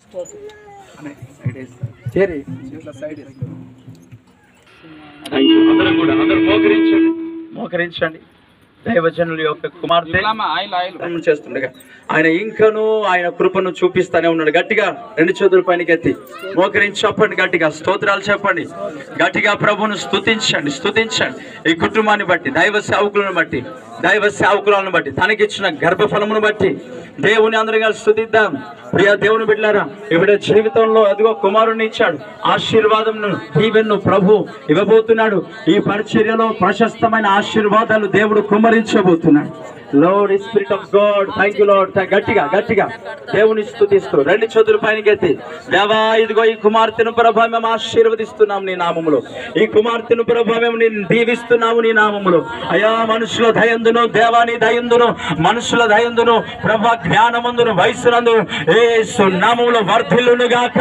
చేరి Thank you. అందరం కూడా అందరూ మోకరించండి మోకరించండి దైవజనుల యొక్క కుమార్తె ప్రారంభం చేస్తుండగా ఆయన ఇంకను ఆయన కృపను చూపిస్తానే ఉన్నాడు గట్టిగా రెండు చేతుల పైనకి ఎత్తి మోకరించి చెప్పండి గట్టిగా స్తోత్రాలు చెప్పండి గట్టిగా ప్రభును స్తుతించండి స్తుతించండి ఈ కుటుంబాన్ని బట్టి దైవ సేవకులను బట్టి దైవ సేవకులను బట్టి తనకిచ్చిన గర్భఫలమును బట్టి దేవుని అందరం కలిసి స్తుతిద్దాం ప్రియ దేవుని బిడ్డారా ఇవిడ జీవితంలో అదిగో కుమారుని ఇచ్చాడు ఆశీర్వాదంను దీవెన్ను ప్రభు ఇవ్వబోతున్నాడు ఈ పరిచర్యలో ప్రశస్తమైన ఆశీర్వాదాలు దేవుడు కుమ్మరించబోతున్నాడు Lord spirit of God thank you Lord గట్టిగా గట్టిగా దేవుని స్తుతిస్తూ రెండు చేతుల పైన ఎత్తి దేవా ఇదిగో ఈ కుమార్తెను ప్రభా మేము ఆశీర్వదిస్తున్నాం నీ నామములో ఈ కుమార్తెను ప్రభా మేము నేను దీవిస్తున్నాము నీ నామములో అయా మనుషుల దయందును దేవాని దయందును మనుషుల దయందును ప్రభా జ్ఞానమందును వయసునందు ఏసు నామములో వర్ధిల్లును గాక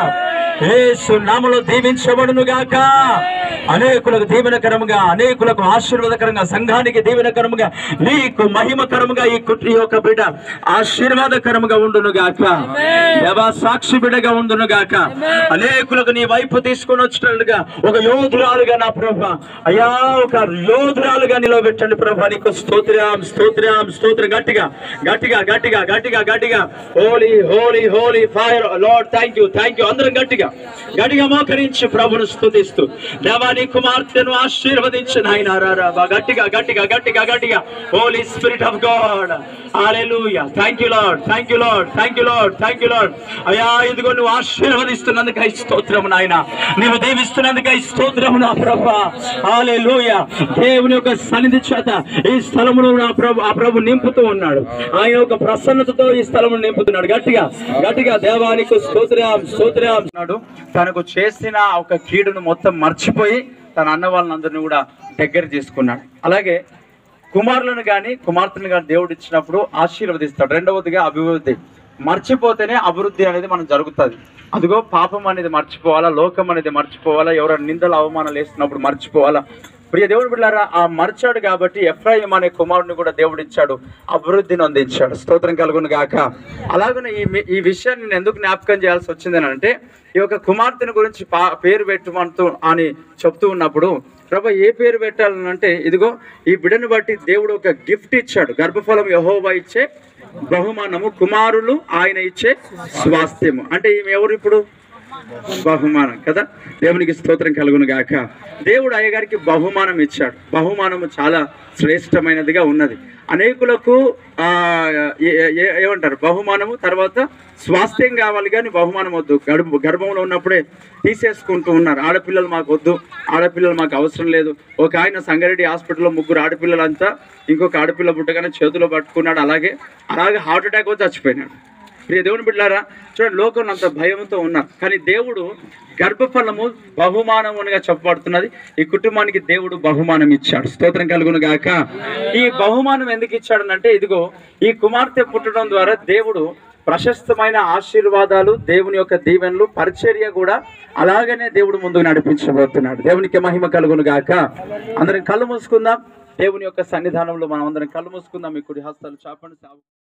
ఏసు నామములో దీవించబడును గాక అనేకులకు దీవెనకరముగా అనేకులకు ఆశీర్వాదకరంగా సంఘానికి దీవెనకరముగా నీకు మహిమకరముగా ఈ కుట్- ఈ యొక్క బిడ్డ ఆశీర్వాదకరముగా ఉండును గాక దేవా సాక్షి బిడ్డగా ఉండును గాక అనేకులకు నీ వైపు తీసుకొని వచ్చినట్లుగా ఒక యోధురాలుగా నా ప్రభ అయ్యా ఒక యోధురాలుగా నిలబెట్టండి ప్రభా నీకు స్తోత్రం స్తోత్రం స్తోత్రం గట్టిగా గట్టిగా గట్టిగా గట్టిగా గట్టిగా holy holy holy fire Lord thank you thank you అందరం గట్టిగా గట్టిగా మోకరించి ప్రభును స్తుతిస్తూ దేవా నీ కుమార్తెను ఆశీర్వదించు నాయన గట్టిగా గట్టిగా గట్టిగా గట్టిగా holy spirit of God hallelujah thank you Lord thank you Lord thank you Lord thank you Lord అయ్యా ఇదిగో నువ్వు ఆశీర్వదిస్తున్నందుకై స్తోత్రము నాయన నువ్వు దీవిస్తున్నందుకై స్తోత్రము నా ప్రభా హల్లెలూయా దేవుని యొక్క సన్నిధి చేత ఈ స్థలమును నా ప్రభు ఆ ప్రభు నింపుతూ ఉన్నాడు ఆయన యొక్క ప్రసన్నతతో ఈ స్థలమును నింపుతున్నాడు గట్టిగా గట్టిగా దేవానికి స్తోత్రం స్తోత్రం అన్నాడు తనకు చేసిన ఒక కీడును మొత్తం మర్చిపోయి తన అన్న వాళ్ళందరినీ కూడా దగ్గర చేసుకున్నాడు అలాగే కుమారులను కానీ కుమార్తెను కానీ దేవుడు ఇచ్చినప్పుడు ఆశీర్వదిస్తాడు రెండవదిగా అభివృద్ధి మర్చిపోతేనే అభివృద్ధి అనేది మనం జరుగుతుంది అదిగో పాపం అనేది మర్చిపోవాలా లోకం అనేది మర్చిపోవాలా ఎవరైనా నిందలు అవమానాలు వేస్తున్నప్పుడు మర్చిపోవాలా ప్రియ దేవుడు బిడ్డారా ఆ మర్చాడు కాబట్టి ఎఫ్రాయిం అనే కుమారుని కూడా దేవుడు ఇచ్చాడు అభివృద్ధిని అందించాడు స్తోత్రం కలుగును గాక అలాగనే ఈ మి- ఈ విషయాన్ని నేను ఎందుకు జ్ఞాపకం చేయాల్సి వచ్చింది అని అంటే ఈ యొక్క కుమార్తెను గురించి పా- పేరు పెట్టమంటూ అని చెప్తూ ఉన్నప్పుడు ప్రభా ఏ పేరు పెట్టాలని అంటే ఇదిగో ఈ బిడ్డను బట్టి దేవుడు ఒక గిఫ్ట్ ఇచ్చాడు గర్భఫలం యహోవా ఇచ్చే బహుమానము కుమారులు ఆయన ఇచ్చే స్వాస్థ్యము అంటే ఈమె ఎవరు ఇప్పుడు బహుమానం కదా దేవునికి స్తోత్రం కలుగును గాక దేవుడు అయ్యగారికి బహుమానం ఇచ్చాడు బహుమానము చాలా శ్రేష్టమైనదిగా ఉన్నది అనేకులకు ఆ, ఏ- ఏ- ఏమంటారు బహుమానము తర్వాత స్వాస్థ్యం కావాలి కానీ బహుమానం వద్దు గర్భ గర్భంలో ఉన్నప్పుడే తీసేసుకుంటూ ఉన్నారు ఆడపిల్లలు మాకు వద్దు ఆడపిల్లలు మాకు అవసరం లేదు ఒక ఆయన సంగారెడ్డి హాస్పిటల్లో ముగ్గురు ఆడపిల్లలంతా ఇంకొక ఆడపిల్ల పుట్టగానే చేతిలో పట్టుకున్నాడు అలాగే అలాగే హార్ట్ అటాక్ వచ్చి చచ్చిపోయినాడు ప్రియ దేవుని బిడ్డారా చూడండి లోకంలో అంత భయంతో ఉన్నారు కానీ దేవుడు గర్భఫలము బహుమానమునిగా చెప్పబడుతున్నది ఈ కుటుంబానికి దేవుడు బహుమానం ఇచ్చాడు స్తోత్రం కలుగును గాక ఈ బహుమానం ఎందుకు ఇచ్చాడు అంటే ఇదిగో ఈ కుమార్తె పుట్టడం ద్వారా దేవుడు ప్రశస్తమైన ఆశీర్వాదాలు దేవుని యొక్క దీవెనలు పరిచర్య కూడా అలాగనే దేవుడు ముందుకు నడిపించబోతున్నాడు దేవునికి మహిమ కలుగును గాక అందరం కళ్ళు మూసుకుందాం దేవుని యొక్క సన్నిధానంలో మనం అందరం కళ్ళు మూసుకుందాం మీ కుడి హస్తాలు చాపండి